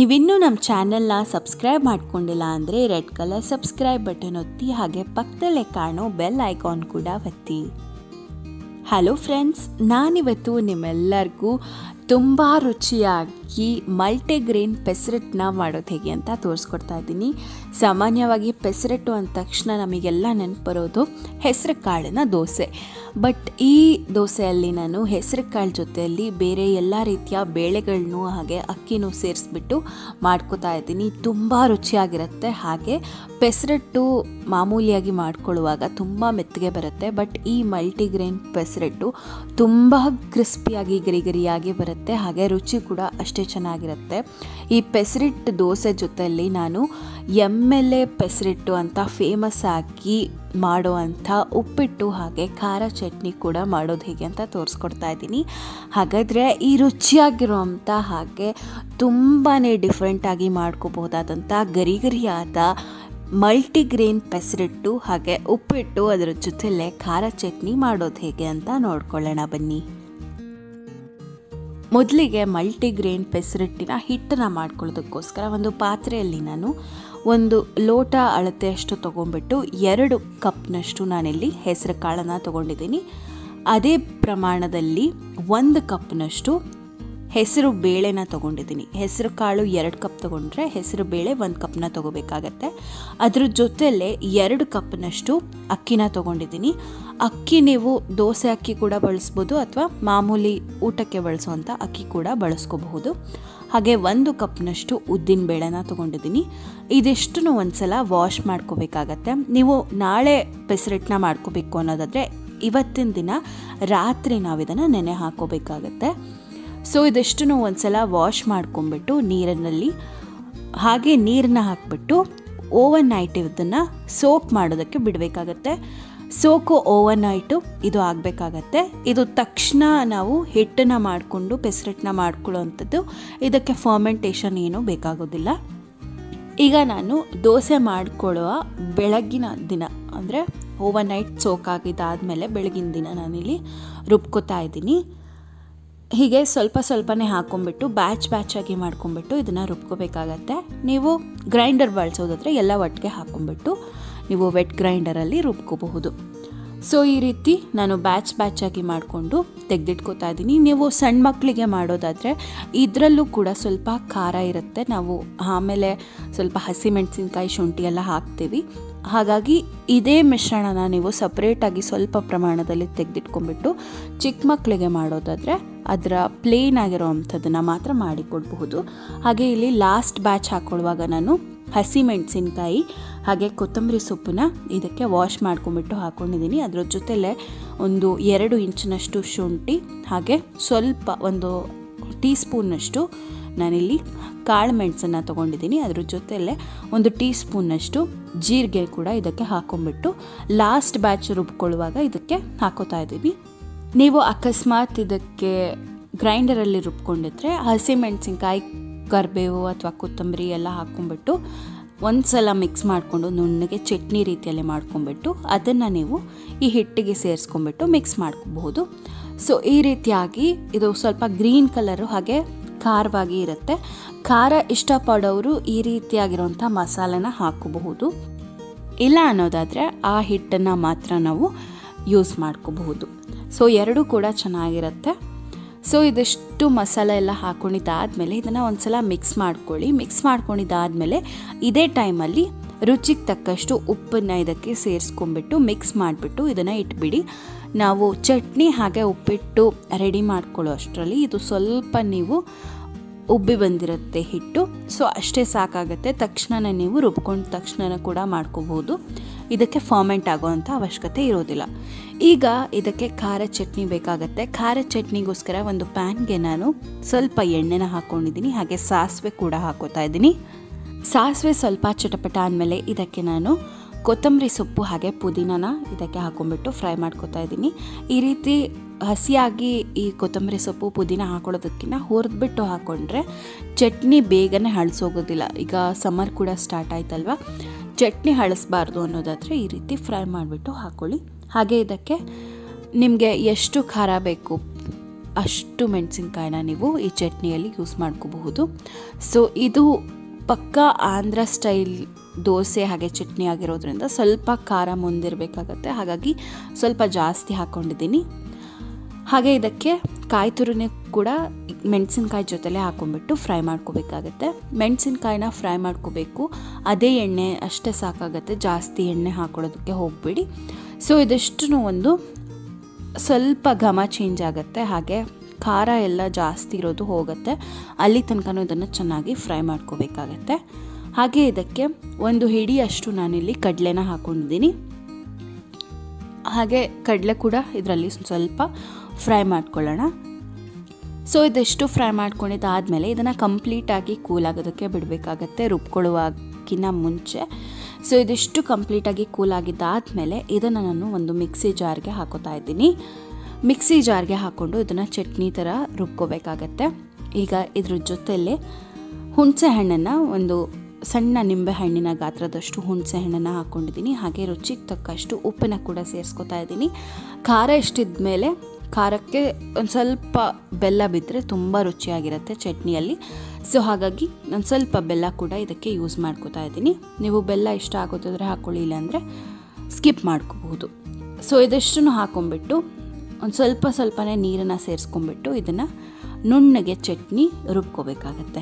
ನೀವಿನ್ನೂ ನಮ್ಮ ಚಾನಲ್ನ ಸಬ್ಸ್ಕ್ರೈಬ್ ಮಾಡ್ಕೊಂಡಿಲ್ಲ ಅಂದರೆ ರೆಡ್ ಕಲರ್ ಸಬ್ಸ್ಕ್ರೈಬ್ ಬಟನ್ ಒತ್ತಿ ಹಾಗೆ ಪಕ್ಕದಲ್ಲೇ ಕಾಣೋ ಬೆಲ್ ಐಕಾನ್ ಕೂಡ ಒತ್ತಿ ಹಲೋ ಫ್ರೆಂಡ್ಸ್ ನಾನಿವತ್ತು ನಿಮ್ಮೆಲ್ಲರಿಗೂ ತುಂಬ ರುಚಿಯಾಗಿ ಮಲ್ಟಿಗ್ರೇನ್ ಪೆಸರಟ್ಟನ್ನ ಮಾಡೋದು ಹೇಗೆ ಅಂತ ತೋರಿಸ್ಕೊಡ್ತಾ ಇದ್ದೀನಿ ಸಾಮಾನ್ಯವಾಗಿ ಪೆಸರಟ್ಟು ಅಂದ ತಕ್ಷಣ ನಮಗೆಲ್ಲ ನೆನಪು ಬರೋದು ಹೆಸರು ಕಾಳಿನ ದೋಸೆ ಬಟ್ ಈ ದೋಸೆಯಲ್ಲಿ ನಾನು ಹೆಸರು ಕಾಳು ಜೊತೆಯಲ್ಲಿ ಬೇರೆ ಎಲ್ಲ ರೀತಿಯ ಬೇಳೆಗಳನ್ನು ಹಾಗೆ ಅಕ್ಕಿನೂ ಸೇರಿಸ್ಬಿಟ್ಟು ಮಾಡ್ಕೋತಾ ಇದ್ದೀನಿ ತುಂಬ ರುಚಿಯಾಗಿರುತ್ತೆ ಹಾಗೆ ಪೆಸರಟ್ಟು ಮಾಮೂಲಿಯಾಗಿ ಮಾಡ್ಕೊಳ್ಳುವಾಗ ತುಂಬ ಮೆತ್ತಗೆ ಬರುತ್ತೆ ಬಟ್ ಈ ಮಲ್ಟಿಗ್ರೇನ್ ಪೆಸರಟ್ಟು ತುಂಬ ಕ್ರಿಸ್ಪಿಯಾಗಿ ಗರಿ ಗರಿಯಾಗಿ ಬರುತ್ತೆ ಹಾಗೆ ರುಚಿ ಕೂಡ ಅಷ್ಟೇ ಚೆನ್ನಾಗಿರುತ್ತೆ ಈ ಪೆಸರಿಟ್ಟು ದೋಸೆ ಜೊತೆಯಲ್ಲಿ ನಾನು ಎಮ್ ಎಲ್ ಎ ಪೆಸರಿಟ್ಟು ಅಂತ ಫೇಮಸ್ ಆಗಿ ಮಾಡುವಂಥ ಉಪ್ಪಿಟ್ಟು ಹಾಗೆ ಖಾರ ಚಟ್ನಿ ಕೂಡ ಮಾಡೋದು ಹೇಗೆ ಅಂತ ತೋರಿಸ್ಕೊಡ್ತಾ ಇದ್ದೀನಿ ಹಾಗಾದರೆ ಈ ರುಚಿಯಾಗಿರುವಂಥ ಹಾಗೆ ತುಂಬಾ ಡಿಫ್ರೆಂಟಾಗಿ ಮಾಡ್ಕೋಬಹುದಾದಂಥ ಗರಿ ಗರಿಯಾದ ಮಲ್ಟಿಗ್ರೇನ್ ಪೆಸರಿಟ್ಟು ಹಾಗೆ ಉಪ್ಪಿಟ್ಟು ಅದರ ಜೊತೆಲೇ ಖಾರ ಚಟ್ನಿ ಮಾಡೋದು ಹೇಗೆ ಅಂತ ನೋಡ್ಕೊಳ್ಳೋಣ ಬನ್ನಿ ಮೊದಲಿಗೆ ಮಲ್ಟಿಗ್ರೇನ್ ಪೆಸರಿಟ್ಟಿನ ಹಿಟ್ಟನ್ನು ಮಾಡ್ಕೊಳ್ಳೋದಕ್ಕೋಸ್ಕರ ಒಂದು ಪಾತ್ರೆಯಲ್ಲಿ ನಾನು ಒಂದು ಲೋಟ ಅಳತೆಯಷ್ಟು ತೊಗೊಂಡ್ಬಿಟ್ಟು ಎರಡು ಕಪ್ನಷ್ಟು ನಾನಿಲ್ಲಿ ಹೆಸರು ಕಾಳನ್ನು ತೊಗೊಂಡಿದ್ದೀನಿ ಅದೇ ಪ್ರಮಾಣದಲ್ಲಿ ಒಂದು ಕಪ್ನಷ್ಟು ಹೆಸರು ಬೇಳೆನ ತೊಗೊಂಡಿದ್ದೀನಿ ಹೆಸರು ಕಾಳು ಎರಡು ಕಪ್ ತೊಗೊಂಡ್ರೆ ಹೆಸರು ಬೇಳೆ ಒಂದು ಕಪ್ನ ತೊಗೋಬೇಕಾಗತ್ತೆ ಅದ್ರ ಜೊತೆಲೇ ಎರಡು ಕಪ್ನಷ್ಟು ಅಕ್ಕಿನ ತೊಗೊಂಡಿದ್ದೀನಿ ಅಕ್ಕಿ ನೀವು ದೋಸೆ ಅಕ್ಕಿ ಕೂಡ ಬಳಸ್ಬೋದು ಅಥವಾ ಮಾಮೂಲಿ ಊಟಕ್ಕೆ ಬಳಸುವಂಥ ಅಕ್ಕಿ ಕೂಡ ಬಳಸ್ಕೋಬಹುದು ಹಾಗೆ ಒಂದು ಕಪ್ನಷ್ಟು ಉದ್ದಿನ ಬೇಳೆನ ತೊಗೊಂಡಿದ್ದೀನಿ ಇದಿಷ್ಟು ಒಂದ್ಸಲ ವಾಶ್ ಮಾಡ್ಕೋಬೇಕಾಗತ್ತೆ ನೀವು ನಾಳೆ ಪೆಸರಿಟ್ಟನ್ನ ಮಾಡ್ಕೋಬೇಕು ಅನ್ನೋದಾದರೆ ಇವತ್ತಿನ ದಿನ ರಾತ್ರಿ ನಾವು ಇದನ್ನು ನೆನೆ ಹಾಕೋಬೇಕಾಗತ್ತೆ ಸೊ ಇದಿಷ್ಟು ಒಂದ್ಸಲ ವಾಶ್ ಮಾಡ್ಕೊಂಬಿಟ್ಟು ನೀರಿನಲ್ಲಿ ಹಾಗೆ ನೀರನ್ನ ಹಾಕ್ಬಿಟ್ಟು ಓವನ್ ನೈಟ್ ಇದನ್ನು ಸೋಕ್ ಮಾಡೋದಕ್ಕೆ ಬಿಡಬೇಕಾಗತ್ತೆ ಸೋಕು ಓವನ್ ನೈಟು ಇದು ಆಗಬೇಕಾಗತ್ತೆ ಇದು ತಕ್ಷಣ ನಾವು ಹಿಟ್ಟನ್ನು ಮಾಡಿಕೊಂಡು ಪೆಸರಟ್ಟನ್ನ ಮಾಡ್ಕೊಳ್ಳೋ ಅಂಥದ್ದು ಇದಕ್ಕೆ ಫರ್ಮೆಂಟೇಷನ್ ಏನೂ ಬೇಕಾಗೋದಿಲ್ಲ ಈಗ ನಾನು ದೋಸೆ ಮಾಡ್ಕೊಳ್ಳುವ ಬೆಳಗಿನ ದಿನ ಅಂದರೆ ಓವರ್ ನೈಟ್ ಸೋಕಾಗಿದ್ದಾದಮೇಲೆ ಬೆಳಗಿನ ದಿನ ನಾನಿಲ್ಲಿ ರುಬ್ಕೋತಾ ಇದ್ದೀನಿ ಹೀಗೆ ಸ್ವಲ್ಪ ಸ್ವಲ್ಪನೇ ಹಾಕ್ಕೊಂಬಿಟ್ಟು ಬ್ಯಾಚ್ ಬ್ಯಾಚಾಗಿ ಮಾಡ್ಕೊಂಬಿಟ್ಟು ಇದನ್ನು ರುಬ್ಕೋಬೇಕಾಗತ್ತೆ ನೀವು ಗ್ರೈಂಡರ್ ಬಳಸೋದಾದರೆ ಎಲ್ಲ ಒಟ್ಟಿಗೆ ಹಾಕ್ಕೊಂಬಿಟ್ಟು ನೀವು ವೆಟ್ ಗ್ರೈಂಡರಲ್ಲಿ ರುಬ್ಕೋಬಹುದು ಸೊ ಈ ರೀತಿ ನಾನು ಬ್ಯಾಚ್ ಬ್ಯಾಚಾಗಿ ಮಾಡಿಕೊಂಡು ತೆಗೆದಿಟ್ಕೋತಾ ಇದ್ದೀನಿ ನೀವು ಸಣ್ಣ ಮಕ್ಕಳಿಗೆ ಮಾಡೋದಾದರೆ ಇದರಲ್ಲೂ ಕೂಡ ಸ್ವಲ್ಪ ಖಾರ ಇರುತ್ತೆ ನಾವು ಆಮೇಲೆ ಸ್ವಲ್ಪ ಹಸಿಮೆಣಸಿನ್ಕಾಯಿ ಶುಂಠಿ ಎಲ್ಲ ಹಾಕ್ತೀವಿ ಹಾಗಾಗಿ ಇದೇ ಮಿಶ್ರಣನ ನೀವು ಸಪ್ರೇಟಾಗಿ ಸ್ವಲ್ಪ ಪ್ರಮಾಣದಲ್ಲಿ ತೆಗೆದಿಟ್ಕೊಂಡ್ಬಿಟ್ಟು ಚಿಕ್ಕ ಮಕ್ಕಳಿಗೆ ಮಾಡೋದಾದರೆ ಅದರ ಪ್ಲೇನ್ ಆಗಿರೋ ಅಂಥದ್ದನ್ನು ಮಾತ್ರ ಮಾಡಿಕೊಡ್ಬಹುದು ಹಾಗೆ ಇಲ್ಲಿ ಲಾಸ್ಟ್ ಬ್ಯಾಚ್ ಹಾಕ್ಕೊಳ್ಳುವಾಗ ನಾನು ಹಸಿಮೆಣಸಿನ್ಕಾಯಿ ಹಾಗೆ ಕೊತ್ತಂಬರಿ ಸೊಪ್ಪನ್ನ ಇದಕ್ಕೆ ವಾಶ್ ಮಾಡ್ಕೊಂಬಿಟ್ಟು ಹಾಕ್ಕೊಂಡಿದ್ದೀನಿ ಅದರ ಜೊತೆಲೇ ಒಂದು ಎರಡು ಇಂಚಿನಷ್ಟು ಶುಂಠಿ ಹಾಗೆ ಸ್ವಲ್ಪ ಒಂದು ಟೀ ಸ್ಪೂನ್ನಷ್ಟು ನಾನಿಲ್ಲಿ ಕಾಳು ಮೆಣಸನ್ನು ತೊಗೊಂಡಿದ್ದೀನಿ ಅದ್ರ ಜೊತೆಲೇ ಒಂದು ಟೀ ಸ್ಪೂನ್ನಷ್ಟು ಜೀರಿಗೆ ಕೂಡ ಇದಕ್ಕೆ ಹಾಕ್ಕೊಂಬಿಟ್ಟು ಲಾಸ್ಟ್ ಬ್ಯಾಚ್ ರುಬ್ಕೊಳ್ಳುವಾಗ ಇದಕ್ಕೆ ಹಾಕೋತಾ ಇದ್ದೀನಿ ನೀವು ಅಕಸ್ಮಾತ್ ಇದಕ್ಕೆ ಗ್ರೈಂಡರಲ್ಲಿ ರುಬ್ಕೊಂಡಿದ್ರೆ ಹಸಿಮೆಣಸಿನ್ಕಾಯಿ ಕರಿಬೇವು ಅಥವಾ ಕೊತ್ತಂಬರಿ ಎಲ್ಲ ಹಾಕ್ಕೊಂಬಿಟ್ಟು ಒಂದು ಸಲ ಮಿಕ್ಸ್ ಮಾಡಿಕೊಂಡು ನುಣ್ಣಗೆ ಚಟ್ನಿ ರೀತಿಯಲ್ಲಿ ಮಾಡ್ಕೊಂಬಿಟ್ಟು ಅದನ್ನು ನೀವು ಈ ಹಿಟ್ಟಿಗೆ ಸೇರಿಸ್ಕೊಂಬಿಟ್ಟು ಮಿಕ್ಸ್ ಮಾಡ್ಕೋಬಹುದು ಸೊ ಈ ರೀತಿಯಾಗಿ ಇದು ಸ್ವಲ್ಪ ಗ್ರೀನ್ ಕಲರು ಹಾಗೆ ಖಾರವಾಗಿ ಇರುತ್ತೆ ಖಾರ ಇಷ್ಟಪಡೋರು ಈ ರೀತಿಯಾಗಿರುವಂಥ ಮಸಾಲೆನ ಹಾಕೋಬಹುದು ಇಲ್ಲ ಅನ್ನೋದಾದರೆ ಆ ಹಿಟ್ಟನ್ನು ಮಾತ್ರ ನಾವು ಯೂಸ್ ಮಾಡ್ಕೋಬಹುದು ಸೊ ಎರಡೂ ಕೂಡ ಚೆನ್ನಾಗಿರುತ್ತೆ ಸೊ ಇದಿಷ್ಟು ಮಸಾಲೆ ಎಲ್ಲ ಹಾಕ್ಕೊಂಡಿದ್ದಾದಮೇಲೆ ಇದನ್ನು ಒಂದು ಸಲ ಮಿಕ್ಸ್ ಮಾಡ್ಕೊಳ್ಳಿ ಮಿಕ್ಸ್ ಮಾಡ್ಕೊಂಡಿದ್ದಾದಮೇಲೆ ಇದೇ ಟೈಮಲ್ಲಿ ರುಚಿಗೆ ತಕ್ಕಷ್ಟು ಉಪ್ಪನ್ನು ಇದಕ್ಕೆ ಸೇರಿಸ್ಕೊಂಬಿಟ್ಟು ಮಿಕ್ಸ್ ಮಾಡಿಬಿಟ್ಟು ಇದನ್ನು ಇಟ್ಬಿಡಿ ನಾವು ಚಟ್ನಿ ಹಾಗೆ ಉಪ್ಪಿಟ್ಟು ರೆಡಿ ಮಾಡ್ಕೊಳ್ಳೋ ಅಷ್ಟರಲ್ಲಿ ಇದು ಸ್ವಲ್ಪ ನೀವು ಉಬ್ಬಿ ಬಂದಿರುತ್ತೆ ಹಿಟ್ಟು ಸೊ ಅಷ್ಟೇ ಸಾಕಾಗುತ್ತೆ ತಕ್ಷಣ ನೀವು ರುಬ್ಕೊಂಡ ತಕ್ಷಣ ಕೂಡ ಮಾಡ್ಕೋಬೋದು ಇದಕ್ಕೆ ಫಾರ್ಮೆಂಟ್ ಆಗೋವಂಥ ಅವಶ್ಯಕತೆ ಇರೋದಿಲ್ಲ ಈಗ ಇದಕ್ಕೆ ಖಾರ ಚಟ್ನಿ ಬೇಕಾಗತ್ತೆ ಖಾರ ಚಟ್ನಿಗೋಸ್ಕರ ಒಂದು ಪ್ಯಾನ್ಗೆ ನಾನು ಸ್ವಲ್ಪ ಎಣ್ಣೆನ ಹಾಕ್ಕೊಂಡಿದ್ದೀನಿ ಹಾಗೆ ಸಾಸಿವೆ ಕೂಡ ಹಾಕೋತಾ ಇದ್ದೀನಿ ಸಾಸಿವೆ ಸ್ವಲ್ಪ ಚಟಪಟ ಅಂದಮೇಲೆ ಇದಕ್ಕೆ ನಾನು ಕೊತ್ತಂಬರಿ ಸೊಪ್ಪು ಹಾಗೆ ಪುದೀನನ ಇದಕ್ಕೆ ಹಾಕೊಂಡ್ಬಿಟ್ಟು ಫ್ರೈ ಮಾಡ್ಕೊತಾ ಇದ್ದೀನಿ ಈ ರೀತಿ ಹಸಿಯಾಗಿ ಈ ಕೊತ್ತಂಬರಿ ಸೊಪ್ಪು ಪುದೀನ ಹಾಕೊಳ್ಳೋದಕ್ಕಿಂತ ಹುರಿದ್ಬಿಟ್ಟು ಹಾಕ್ಕೊಂಡ್ರೆ ಚಟ್ನಿ ಬೇಗನೆ ಹಳಸೋಗೋದಿಲ್ಲ ಈಗ ಸಮ್ಮರ್ ಕೂಡ ಸ್ಟಾರ್ಟ್ ಆಯ್ತಲ್ವ ಚಟ್ನಿ ಹಳಸಬಾರ್ದು ಅನ್ನೋದಾದರೆ ಈ ರೀತಿ ಫ್ರೈ ಮಾಡಿಬಿಟ್ಟು ಹಾಕ್ಕೊಳ್ಳಿ ಹಾಗೆ ಇದಕ್ಕೆ ನಿಮಗೆ ಎಷ್ಟು ಖಾರ ಬೇಕು ಅಷ್ಟು ಮೆಣಸಿನ್ಕಾಯಿನ ನೀವು ಈ ಚಟ್ನಿಯಲ್ಲಿ ಯೂಸ್ ಮಾಡ್ಕೋಬಹುದು ಸೊ ಇದು ಪಕ್ಕಾ ಆಂಧ್ರ ಸ್ಟೈಲ್ ದೋಸೆ ಹಾಗೆ ಚಟ್ನಿ ಆಗಿರೋದ್ರಿಂದ ಸ್ವಲ್ಪ ಖಾರ ಮುಂದಿರಬೇಕಾಗತ್ತೆ ಹಾಗಾಗಿ ಸ್ವಲ್ಪ ಜಾಸ್ತಿ ಹಾಕ್ಕೊಂಡಿದ್ದೀನಿ ಹಾಗೆ ಇದಕ್ಕೆ ಕಾಯಿ ತುರಿನೇ ಕೂಡ ಮೆಣಸಿನ್ಕಾಯಿ ಜೊತೆಲೇ ಹಾಕೊಂಡ್ಬಿಟ್ಟು ಫ್ರೈ ಮಾಡ್ಕೋಬೇಕಾಗತ್ತೆ ಮೆಣಸಿನ್ಕಾಯಿನ ಫ್ರೈ ಮಾಡ್ಕೋಬೇಕು ಅದೇ ಎಣ್ಣೆ ಅಷ್ಟೇ ಸಾಕಾಗತ್ತೆ ಜಾಸ್ತಿ ಎಣ್ಣೆ ಹಾಕೊಳ್ಳೋದಕ್ಕೆ ಹೋಗಬೇಡಿ ಸೊ ಇದಷ್ಟು ಒಂದು ಸ್ವಲ್ಪ ಘಮ ಚೇಂಜ್ ಆಗುತ್ತೆ ಹಾಗೆ ಖಾರ ಎಲ್ಲ ಜಾಸ್ತಿ ಇರೋದು ಹೋಗುತ್ತೆ ಅಲ್ಲಿ ತನಕನೂ ಇದನ್ನು ಚೆನ್ನಾಗಿ ಫ್ರೈ ಮಾಡ್ಕೋಬೇಕಾಗತ್ತೆ ಹಾಗೆ ಇದಕ್ಕೆ ಒಂದು ಹಿಡಿಯಷ್ಟು ನಾನಿಲ್ಲಿ ಕಡಲೆನ ಹಾಕ್ಕೊಂಡಿದ್ದೀನಿ ಹಾಗೆ ಕಡಲೆ ಕೂಡ ಇದರಲ್ಲಿ ಸ್ವಲ್ಪ ಫ್ರೈ ಮಾಡ್ಕೊಳ್ಳೋಣ ಸೊ ಇದಿಷ್ಟು ಫ್ರೈ ಮಾಡ್ಕೊಂಡಿದ್ದಾದಮೇಲೆ ಇದನ್ನು ಕಂಪ್ಲೀಟಾಗಿ ಕೂಲ್ ಆಗೋದಕ್ಕೆ ಬಿಡಬೇಕಾಗತ್ತೆ ರುಬ್ಕೊಳ್ಳುವಾಗಿನ ಮುಂಚೆ ಸೊ ಇದಿಷ್ಟು ಕಂಪ್ಲೀಟಾಗಿ ಕೂಲ್ ಆಗಿದ್ದಾದಮೇಲೆ ಇದನ್ನು ನಾನು ಒಂದು ಮಿಕ್ಸಿ ಜಾರ್ಗೆ ಹಾಕೋತಾ ಇದ್ದೀನಿ ಮಿಕ್ಸಿ ಜಾರ್ಗೆ ಹಾಕ್ಕೊಂಡು ಇದನ್ನು ಚಟ್ನಿ ಥರ ರುಬ್ಕೋಬೇಕಾಗತ್ತೆ ಈಗ ಇದ್ರ ಜೊತೆಯಲ್ಲೇ ಹುಣಸೆ ಹಣ್ಣನ್ನು ಒಂದು ಸಣ್ಣ ನಿಂಬೆ ಹಣ್ಣಿನ ಗಾತ್ರದಷ್ಟು ಹುಣಸೆ ಹಣ್ಣನ್ನು ಹಾಕ್ಕೊಂಡಿದ್ದೀನಿ ಹಾಗೆ ರುಚಿಗೆ ತಕ್ಕಷ್ಟು ಉಪ್ಪನ್ನು ಕೂಡ ಸೇರಿಸ್ಕೊತಾ ಇದ್ದೀನಿ ಖಾರ ಎಷ್ಟಿದ ಮೇಲೆ ಖಾರಕ್ಕೆ ಒಂದು ಸ್ವಲ್ಪ ಬೆಲ್ಲ ಬಿದ್ದರೆ ತುಂಬ ರುಚಿಯಾಗಿರುತ್ತೆ ಚಟ್ನಿಯಲ್ಲಿ ಸೊ ಹಾಗಾಗಿ ನಾನು ಸ್ವಲ್ಪ ಬೆಲ್ಲ ಕೂಡ ಇದಕ್ಕೆ ಯೂಸ್ ಮಾಡ್ಕೋತಾ ಇದ್ದೀನಿ ನೀವು ಬೆಲ್ಲ ಇಷ್ಟ ಆಗೋದಾದರೆ ಹಾಕ್ಕೊಳ್ಳಿ ಇಲ್ಲಾಂದರೆ ಸ್ಕಿಪ್ ಮಾಡ್ಕೋಬಹುದು ಸೊ ಇದಷ್ಟನ್ನು ಹಾಕೊಂಡ್ಬಿಟ್ಟು ಒಂದು ಸ್ವಲ್ಪ ಸ್ವಲ್ಪನೇ ನೀರನ್ನು ಸೇರಿಸ್ಕೊಂಡ್ಬಿಟ್ಟು ಇದನ್ನು ನುಣ್ಣಗೆ ಚಟ್ನಿ ರುಬ್ಕೋಬೇಕಾಗತ್ತೆ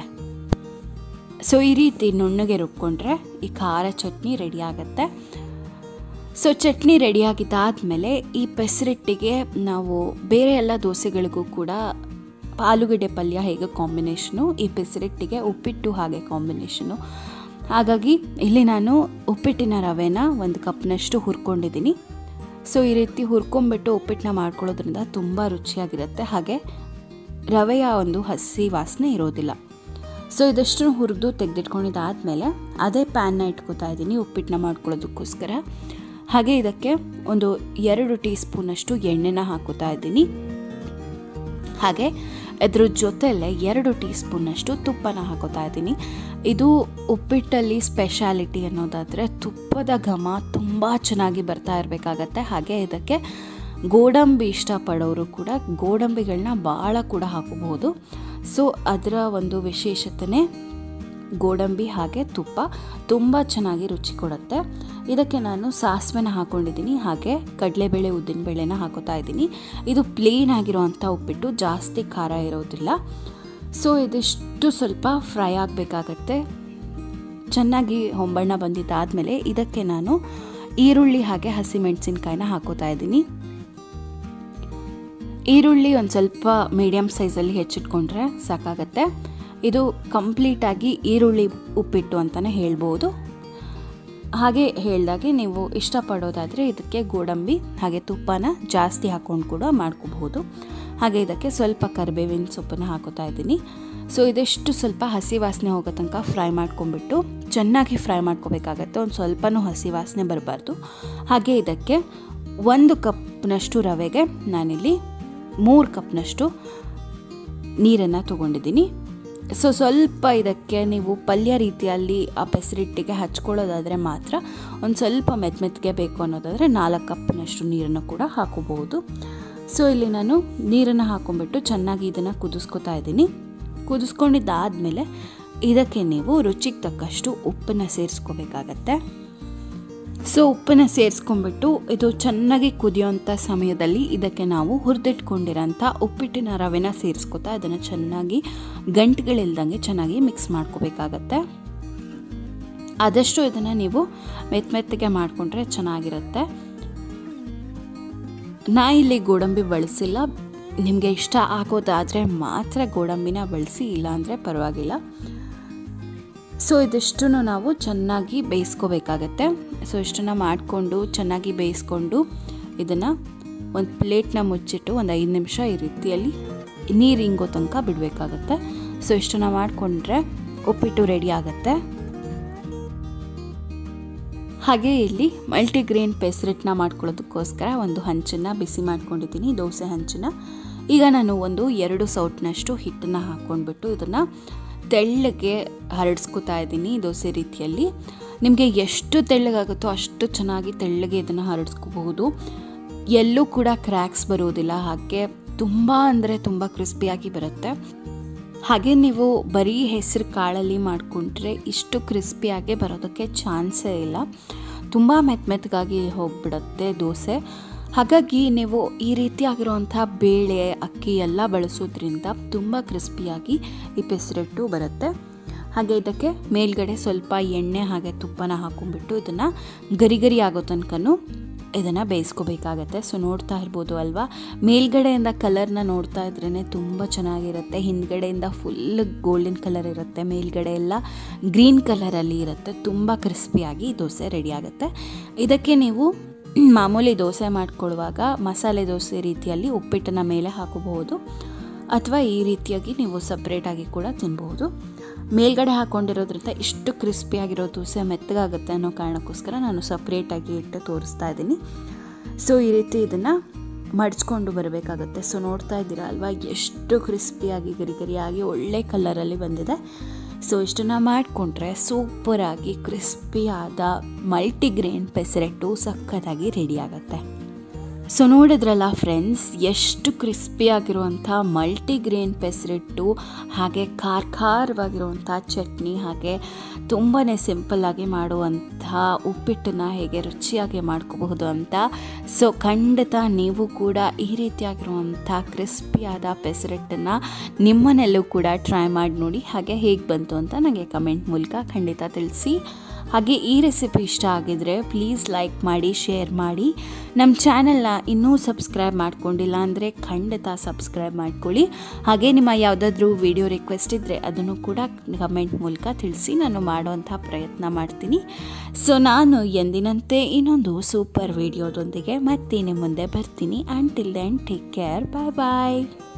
ಸೊ ಈ ರೀತಿ ನುಣ್ಣಗೆ ರುಬ್ಕೊಂಡ್ರೆ ಈ ಖಾರ ಚಟ್ನಿ ರೆಡಿ ಆಗುತ್ತೆ ಸೊ ಚಟ್ನಿ ರೆಡಿಯಾಗಿದ್ದಾದಮೇಲೆ ಈ ಪೆಸರಿಟ್ಟಿಗೆ ನಾವು ಬೇರೆ ಎಲ್ಲ ದೋಸೆಗಳಿಗೂ ಕೂಡ ಆಲೂಗಡ್ಡೆ ಪಲ್ಯ ಹೇಗೆ ಕಾಂಬಿನೇಷನು ಈ ಪೆಸರಿಟ್ಟಿಗೆ ಉಪ್ಪಿಟ್ಟು ಹಾಗೆ ಕಾಂಬಿನೇಷನು ಹಾಗಾಗಿ ಇಲ್ಲಿ ನಾನು ಉಪ್ಪಿಟ್ಟಿನ ರವೆನ ಒಂದು ಕಪ್ನಷ್ಟು ಹುರ್ಕೊಂಡಿದ್ದೀನಿ ಸೊ ಈ ರೀತಿ ಹುರ್ಕೊಂಬಿಟ್ಟು ಉಪ್ಪಿಟ್ಟನ್ನ ಮಾಡ್ಕೊಳ್ಳೋದ್ರಿಂದ ತುಂಬ ರುಚಿಯಾಗಿರುತ್ತೆ ಹಾಗೆ ರವೆಯ ಒಂದು ಹಸಿ ವಾಸನೆ ಇರೋದಿಲ್ಲ ಸೊ ಇದಷ್ಟು ಹುರಿದು ತೆಗೆದಿಟ್ಕೊಂಡಿದ್ದಾದಮೇಲೆ ಅದೇ ಪ್ಯಾನ್ನ ಇಟ್ಕೋತಾ ಇದ್ದೀನಿ ಉಪ್ಪಿಟ್ಟನ್ನ ಮಾಡ್ಕೊಳ್ಳೋದಕ್ಕೋಸ್ಕರ ಹಾಗೆ ಇದಕ್ಕೆ ಒಂದು ಎರಡು ಟೀ ಸ್ಪೂನಷ್ಟು ಎಣ್ಣೆನ ಹಾಕೋತಾ ಇದ್ದೀನಿ ಹಾಗೆ ಇದ್ರ ಜೊತೆಯಲ್ಲೇ ಎರಡು ಟೀ ಸ್ಪೂನಷ್ಟು ತುಪ್ಪನ ಹಾಕೋತಾ ಇದ್ದೀನಿ ಇದು ಉಪ್ಪಿಟ್ಟಲ್ಲಿ ಸ್ಪೆಷಾಲಿಟಿ ಅನ್ನೋದಾದರೆ ತುಪ್ಪದ ಘಮ ತುಂಬ ಚೆನ್ನಾಗಿ ಬರ್ತಾ ಇರಬೇಕಾಗತ್ತೆ ಹಾಗೆ ಇದಕ್ಕೆ ಗೋಡಂಬಿ ಇಷ್ಟಪಡೋರು ಕೂಡ ಗೋಡಂಬಿಗಳನ್ನ ಭಾಳ ಕೂಡ ಹಾಕೋಬಹುದು ಸೊ ಅದರ ಒಂದು ವಿಶೇಷತೆನೇ ಗೋಡಂಬಿ ಹಾಗೆ ತುಪ್ಪ ತುಂಬ ಚೆನ್ನಾಗಿ ರುಚಿ ಕೊಡುತ್ತೆ ಇದಕ್ಕೆ ನಾನು ಸಾಸಿವೆನ ಹಾಕ್ಕೊಂಡಿದ್ದೀನಿ ಹಾಗೆ ಕಡಲೆಬೇಳೆ ಉದ್ದಿನಬೇಳೆನ ಹಾಕೋತಾ ಇದ್ದೀನಿ ಇದು ಪ್ಲೇನ್ ಆಗಿರೋವಂಥ ಉಪ್ಪಿಟ್ಟು ಜಾಸ್ತಿ ಖಾರ ಇರೋದಿಲ್ಲ ಸೊ ಇದಿಷ್ಟು ಸ್ವಲ್ಪ ಫ್ರೈ ಆಗಬೇಕಾಗತ್ತೆ ಚೆನ್ನಾಗಿ ಹೊಂಬಣ್ಣ ಬಂದಿದ್ದಾದಮೇಲೆ ಇದಕ್ಕೆ ನಾನು ಈರುಳ್ಳಿ ಹಾಗೆ ಹಸಿಮೆಣಸಿನ್ಕಾಯಿನ ಹಾಕೋತಾ ಇದ್ದೀನಿ ಈರುಳ್ಳಿ ಒಂದು ಸ್ವಲ್ಪ ಮೀಡಿಯಮ್ ಸೈಜಲ್ಲಿ ಹೆಚ್ಚಿಟ್ಕೊಂಡ್ರೆ ಸಾಕಾಗತ್ತೆ ಇದು ಕಂಪ್ಲೀಟಾಗಿ ಈರುಳ್ಳಿ ಉಪ್ಪಿಟ್ಟು ಅಂತಲೇ ಹೇಳ್ಬೋದು ಹಾಗೆ ಹೇಳಿದಾಗೆ ನೀವು ಇಷ್ಟಪಡೋದಾದರೆ ಇದಕ್ಕೆ ಗೋಡಂಬಿ ಹಾಗೆ ತುಪ್ಪನ ಜಾಸ್ತಿ ಹಾಕ್ಕೊಂಡು ಕೂಡ ಮಾಡ್ಕೋಬಹುದು ಹಾಗೆ ಇದಕ್ಕೆ ಸ್ವಲ್ಪ ಕರಿಬೇವಿನ ಸೊಪ್ಪನ್ನು ಹಾಕೋತಾ ಇದ್ದೀನಿ ಸೊ ಇದೆಷ್ಟು ಸ್ವಲ್ಪ ಹಸಿ ವಾಸನೆ ಹೋಗೋ ತನಕ ಫ್ರೈ ಮಾಡ್ಕೊಂಬಿಟ್ಟು ಚೆನ್ನಾಗಿ ಫ್ರೈ ಮಾಡ್ಕೋಬೇಕಾಗತ್ತೆ ಒಂದು ಸ್ವಲ್ಪನೂ ಹಸಿ ವಾಸನೆ ಬರಬಾರ್ದು ಹಾಗೆ ಇದಕ್ಕೆ ಒಂದು ಕಪ್ನಷ್ಟು ರವೆಗೆ ನಾನಿಲ್ಲಿ ಮೂರು ಕಪ್ನಷ್ಟು ನೀರನ್ನು ತೊಗೊಂಡಿದ್ದೀನಿ ಸೊ ಸ್ವಲ್ಪ ಇದಕ್ಕೆ ನೀವು ಪಲ್ಯ ರೀತಿಯಲ್ಲಿ ಆ ಪೆಸರಿಟ್ಟಿಗೆ ಹಚ್ಕೊಳ್ಳೋದಾದರೆ ಮಾತ್ರ ಒಂದು ಸ್ವಲ್ಪ ಮೆತ್ತ ಮೆತ್ತಗೆ ಬೇಕು ಅನ್ನೋದಾದರೆ ನಾಲ್ಕು ಕಪ್ನಷ್ಟು ನೀರನ್ನು ಕೂಡ ಹಾಕೋಬಹುದು ಸೊ ಇಲ್ಲಿ ನಾನು ನೀರನ್ನು ಹಾಕೊಂಡ್ಬಿಟ್ಟು ಚೆನ್ನಾಗಿ ಇದನ್ನು ಕುದಿಸ್ಕೊತಾ ಇದ್ದೀನಿ ಕುದಿಸ್ಕೊಂಡಿದ್ದಾದಮೇಲೆ ಇದಕ್ಕೆ ನೀವು ರುಚಿಗೆ ತಕ್ಕಷ್ಟು ಉಪ್ಪನ್ನು ಸೇರಿಸ್ಕೋಬೇಕಾಗತ್ತೆ ಸೊ ಉಪ್ಪನ್ನು ಸೇರಿಸ್ಕೊಂಡ್ಬಿಟ್ಟು ಇದು ಚೆನ್ನಾಗಿ ಕುದಿಯೋಂಥ ಸಮಯದಲ್ಲಿ ಇದಕ್ಕೆ ನಾವು ಹುರಿದಿಟ್ಕೊಂಡಿರೋಂಥ ಉಪ್ಪಿಟ್ಟಿನ ರವೆನ ಸೇರಿಸ್ಕೊತಾ ಅದನ್ನು ಚೆನ್ನಾಗಿ ಗಂಟುಗಳಿಲ್ದಂಗೆ ಚೆನ್ನಾಗಿ ಮಿಕ್ಸ್ ಮಾಡ್ಕೋಬೇಕಾಗತ್ತೆ ಆದಷ್ಟು ಇದನ್ನು ನೀವು ಮೆತ್ತ ಮೆತ್ತಗೆ ಮಾಡಿಕೊಂಡ್ರೆ ಚೆನ್ನಾಗಿರುತ್ತೆ ನಾ ಇಲ್ಲಿ ಗೋಡಂಬಿ ಬಳಸಿಲ್ಲ ನಿಮಗೆ ಇಷ್ಟ ಆಗೋದಾದರೆ ಮಾತ್ರ ಗೋಡಂಬಿನ ಬಳಸಿ ಇಲ್ಲಾಂದರೆ ಪರವಾಗಿಲ್ಲ ಸೊ ಇದಿಷ್ಟು ನಾವು ಚೆನ್ನಾಗಿ ಬೇಯಿಸ್ಕೋಬೇಕಾಗತ್ತೆ ಸೊ ಇಷ್ಟನ್ನು ಮಾಡಿಕೊಂಡು ಚೆನ್ನಾಗಿ ಬೇಯಿಸ್ಕೊಂಡು ಇದನ್ನು ಒಂದು ಪ್ಲೇಟ್ನ ಮುಚ್ಚಿಟ್ಟು ಒಂದು ಐದು ನಿಮಿಷ ಈ ರೀತಿಯಲ್ಲಿ ನೀರು ಹಿಂಗೋ ತನಕ ಬಿಡಬೇಕಾಗತ್ತೆ ಸೊ ಇಷ್ಟನ್ನು ಮಾಡಿಕೊಂಡ್ರೆ ಉಪ್ಪಿಟ್ಟು ರೆಡಿ ಆಗುತ್ತೆ ಹಾಗೆ ಇಲ್ಲಿ ಮಲ್ಟಿಗ್ರೇನ್ ಪೆಸರಿಟ್ನ ಮಾಡ್ಕೊಳ್ಳೋದಕ್ಕೋಸ್ಕರ ಒಂದು ಹಂಚನ್ನು ಬಿಸಿ ಮಾಡ್ಕೊಂಡಿದ್ದೀನಿ ದೋಸೆ ಹಂಚನ್ನು ಈಗ ನಾನು ಒಂದು ಎರಡು ಸೌಟ್ನಷ್ಟು ಹಿಟ್ಟನ್ನು ಹಾಕ್ಕೊಂಡ್ಬಿಟ್ಟು ಇದನ್ನು ತೆಳ್ಳಗೆ ಹರಡಿಸ್ಕೊತಾ ಇದ್ದೀನಿ ದೋಸೆ ರೀತಿಯಲ್ಲಿ ನಿಮಗೆ ಎಷ್ಟು ತೆಳ್ಳಗಾಗುತ್ತೋ ಅಷ್ಟು ಚೆನ್ನಾಗಿ ತೆಳ್ಳಗೆ ಇದನ್ನು ಹರಡಿಸ್ಕೋಬಹುದು ಎಲ್ಲೂ ಕೂಡ ಕ್ರ್ಯಾಕ್ಸ್ ಬರೋದಿಲ್ಲ ಹಾಗೆ ತುಂಬ ಅಂದರೆ ತುಂಬ ಕ್ರಿಸ್ಪಿಯಾಗಿ ಬರುತ್ತೆ ಹಾಗೆ ನೀವು ಬರೀ ಹೆಸರು ಕಾಳಲ್ಲಿ ಮಾಡಿಕೊಂಡ್ರೆ ಇಷ್ಟು ಕ್ರಿಸ್ಪಿಯಾಗಿ ಬರೋದಕ್ಕೆ ಚಾನ್ಸೇ ಇಲ್ಲ ತುಂಬ ಮೆತ್ತ ಮೆತ್ತಗಾಗಿ ಹೋಗಿಬಿಡುತ್ತೆ ದೋಸೆ ಹಾಗಾಗಿ ನೀವು ಈ ರೀತಿಯಾಗಿರುವಂಥ ಬೇಳೆ ಅಕ್ಕಿ ಎಲ್ಲ ಬಳಸೋದ್ರಿಂದ ತುಂಬ ಕ್ರಿಸ್ಪಿಯಾಗಿ ಈ ಪೆಸರಟ್ಟು ಬರುತ್ತೆ ಹಾಗೆ ಇದಕ್ಕೆ ಮೇಲ್ಗಡೆ ಸ್ವಲ್ಪ ಎಣ್ಣೆ ಹಾಗೆ ತುಪ್ಪನ ಹಾಕೊಂಡ್ಬಿಟ್ಟು ಇದನ್ನು ಗರಿ ಗರಿ ಆಗೋ ತನಕನೂ ಇದನ್ನು ಬೇಯಿಸ್ಕೋಬೇಕಾಗತ್ತೆ ಸೊ ನೋಡ್ತಾ ಇರ್ಬೋದು ಅಲ್ವಾ ಮೇಲ್ಗಡೆಯಿಂದ ಕಲರ್ನ ನೋಡ್ತಾ ಇದ್ರೇ ತುಂಬ ಚೆನ್ನಾಗಿರುತ್ತೆ ಹಿಂದ್ಗಡೆಯಿಂದ ಫುಲ್ ಗೋಲ್ಡನ್ ಕಲರ್ ಇರುತ್ತೆ ಮೇಲ್ಗಡೆ ಎಲ್ಲ ಗ್ರೀನ್ ಕಲರಲ್ಲಿ ಇರುತ್ತೆ ತುಂಬ ಕ್ರಿಸ್ಪಿಯಾಗಿ ದೋಸೆ ರೆಡಿ ಆಗುತ್ತೆ ಇದಕ್ಕೆ ನೀವು ಮಾಮೂಲಿ ದೋಸೆ ಮಾಡ್ಕೊಳ್ಳುವಾಗ ಮಸಾಲೆ ದೋಸೆ ರೀತಿಯಲ್ಲಿ ಉಪ್ಪಿಟ್ಟನ ಮೇಲೆ ಹಾಕೋಬಹುದು ಅಥವಾ ಈ ರೀತಿಯಾಗಿ ನೀವು ಸಪ್ರೇಟಾಗಿ ಕೂಡ ತಿನ್ಬಹುದು ಮೇಲ್ಗಡೆ ಹಾಕ್ಕೊಂಡಿರೋದ್ರಿಂದ ಇಷ್ಟು ಕ್ರಿಸ್ಪಿಯಾಗಿರೋ ದೋಸೆ ಮೆತ್ತಗಾಗುತ್ತೆ ಅನ್ನೋ ಕಾರಣಕ್ಕೋಸ್ಕರ ನಾನು ಸಪ್ರೇಟಾಗಿ ಇಟ್ಟು ತೋರಿಸ್ತಾ ಇದ್ದೀನಿ ಸೊ ಈ ರೀತಿ ಇದನ್ನು ಮಡ್ಚ್ಕೊಂಡು ಬರಬೇಕಾಗುತ್ತೆ ಸೊ ನೋಡ್ತಾ ಇದ್ದೀರಾ ಅಲ್ವಾ ಎಷ್ಟು ಕ್ರಿಸ್ಪಿಯಾಗಿ ಗರಿ ಗರಿಯಾಗಿ ಒಳ್ಳೆ ಕಲರಲ್ಲಿ ಬಂದಿದೆ ಸೊ ಇಷ್ಟನ್ನು ಮಾಡಿಕೊಂಡ್ರೆ ಸೂಪರಾಗಿ ಕ್ರಿಸ್ಪಿಯಾದ ಮಲ್ಟಿಗ್ರೇನ್ ಪೆಸರೆಟ್ಟು ಸಖತ್ತಾಗಿ ರೆಡಿ ಆಗುತ್ತೆ ಸೊ ನೋಡಿದ್ರಲ್ಲ ಫ್ರೆಂಡ್ಸ್ ಎಷ್ಟು ಕ್ರಿಸ್ಪಿಯಾಗಿರುವಂಥ ಮಲ್ಟಿಗ್ರೇನ್ ಪೆಸರೆಟ್ಟು ಹಾಗೆ ಖಾರ ಖಾರವಾಗಿರುವಂಥ ಚಟ್ನಿ ಹಾಗೆ ತುಂಬಾ ಸಿಂಪಲ್ಲಾಗಿ ಮಾಡುವಂಥ ಉಪ್ಪಿಟ್ಟನ್ನ ಹೇಗೆ ರುಚಿಯಾಗಿ ಮಾಡ್ಕೋಬಹುದು ಅಂತ ಸೊ ಖಂಡಿತ ನೀವು ಕೂಡ ಈ ರೀತಿಯಾಗಿರುವಂಥ ಕ್ರಿಸ್ಪಿಯಾದ ಪೆಸರೆಟ್ಟನ್ನು ನಿಮ್ಮನೆಲ್ಲೂ ಕೂಡ ಟ್ರೈ ಮಾಡಿ ನೋಡಿ ಹಾಗೆ ಹೇಗೆ ಬಂತು ಅಂತ ನನಗೆ ಕಮೆಂಟ್ ಮೂಲಕ ಖಂಡಿತ ತಿಳಿಸಿ ಹಾಗೆ ಈ ರೆಸಿಪಿ ಇಷ್ಟ ಆಗಿದರೆ ಪ್ಲೀಸ್ ಲೈಕ್ ಮಾಡಿ ಶೇರ್ ಮಾಡಿ ನಮ್ಮ ಚಾನಲ್ನ ಇನ್ನೂ ಸಬ್ಸ್ಕ್ರೈಬ್ ಮಾಡ್ಕೊಂಡಿಲ್ಲ ಅಂದರೆ ಖಂಡಿತ ಸಬ್ಸ್ಕ್ರೈಬ್ ಮಾಡ್ಕೊಳ್ಳಿ ಹಾಗೆ ನಿಮ್ಮ ಯಾವುದಾದ್ರೂ ವಿಡಿಯೋ ರಿಕ್ವೆಸ್ಟ್ ಇದ್ದರೆ ಅದನ್ನು ಕೂಡ ಕಮೆಂಟ್ ಮೂಲಕ ತಿಳಿಸಿ ನಾನು ಮಾಡುವಂಥ ಪ್ರಯತ್ನ ಮಾಡ್ತೀನಿ ಸೊ ನಾನು ಎಂದಿನಂತೆ ಇನ್ನೊಂದು ಸೂಪರ್ ವಿಡಿಯೋದೊಂದಿಗೆ ಮತ್ತೆ ನಿಮ್ಮ ಮುಂದೆ ಬರ್ತೀನಿ and till then take care bye bye